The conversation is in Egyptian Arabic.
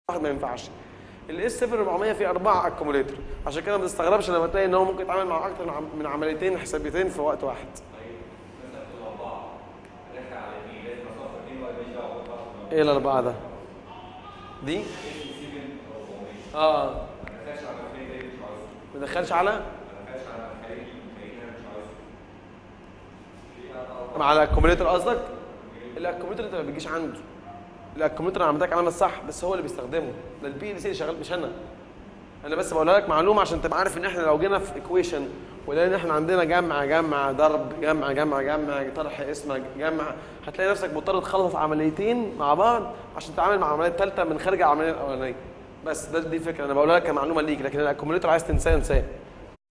واحد ما ينفعش الاس 7400 فيه اربعه اكوموليتر عشان كده ما تستغربش لما تلاقي ان هو ممكن يتعامل مع اكتر من عم- من عمليتين حسابيتين في وقت واحد ايه الاربعه ده دي اه ما دخلش على مع الاكوموليتر قصدك الاكوموليتر انت ما بيجيش عنده الاكوموليتر انا عملتك علامه صح بس هو اللي بيستخدمه ده البي ال سي اللي شغال مش انا انا بس بقولها لك معلومه عشان تبقى عارف ان احنا لو جينا في ايكويشن ولقينا ان احنا عندنا جمع جمع ضرب جمع جمع جمع طرح اسم جمع هتلاقي نفسك مضطر تخلص عمليتين مع بعض عشان تتعامل مع عمليه ثالثه من خارج العمليه الاولانيه بس ده دي الفكره انا بقولها لك كمعلومه ليك لكن الاكوموليتر عايز تنساه انساه